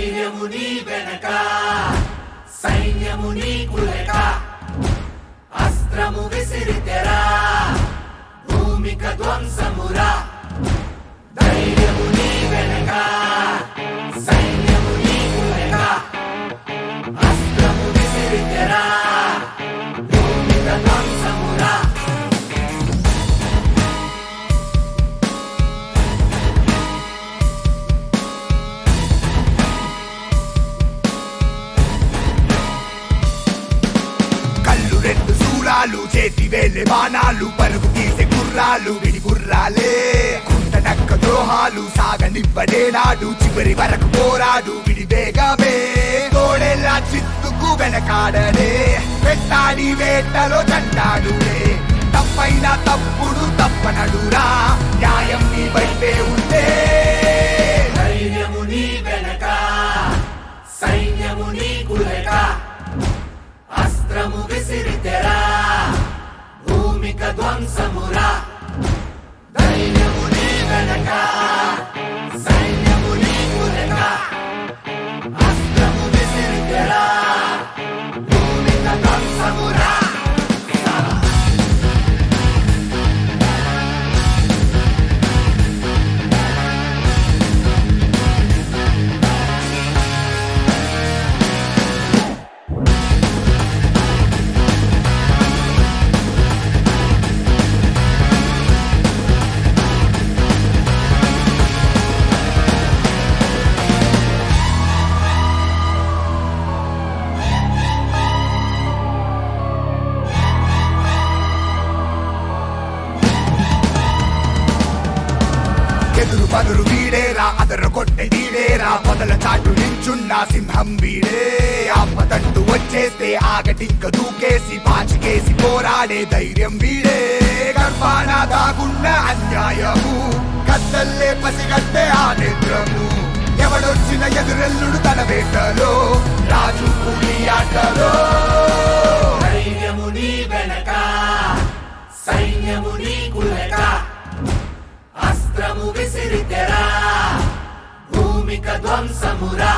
ధైర్యము నీ వెనక సైన్యము నీ కులక అస్త్రము విసిరితెరా భూమిక ధ్వంసమురా ధైర్యము నీ వెనక సైన్యము నీ కులక అస్త్రము విసిరితెరా భూమిక ధ్వంసమురా కళ్ళు రెండు శూలాలు చేతి వేలే బాణాలు పరుగు తీసే గుర్రాలు విడి గుర్రాలే కుంట నక్క ద్రోహాలు సాగనివ్వడే నాడు చివరి వరకు పోరాడు విడి వేగమే తోడేలా చిత్తుకు వెనకాడనే పెట్టాడి వేటలో చంటాడులే తప్పైన తప్పుడు తప్పనడురా న్యాయం నీ బయటే ఉంటే ధైర్యము నీ వెనక సైన్యము నీ కులక అస్త్రము విసిరితెరా భూమిక ధ్వంసమురా ధైర్యము నీ వెనక సైన్యము నీ కులక అస్త్రము విసిరితెరా భూమిక ధ్వంసమురా ఎదురు పదురు వీడేరా అదరు కొట్టే వీడేరా పొదల చాటు నించున్న సింహం వీడే ఆపదంటూ వచ్చేస్తే ఆగటింక దూకేసి పాచికేసి పోరాడే ధైర్యం వీడే గర్భాన దాగున్న అన్యాయము కత్తల్లే పసిగట్టే ఆ నేత్రము ఎవడొచ్చిన ఎదురెల్లుడు తన వేటలో రాజు కూలి ఆటలో ధైర్యము నీ వెనక సైన్యము నీ కులక అస్త్రము విసిరితెరా భూమిక ధ్వంసమురా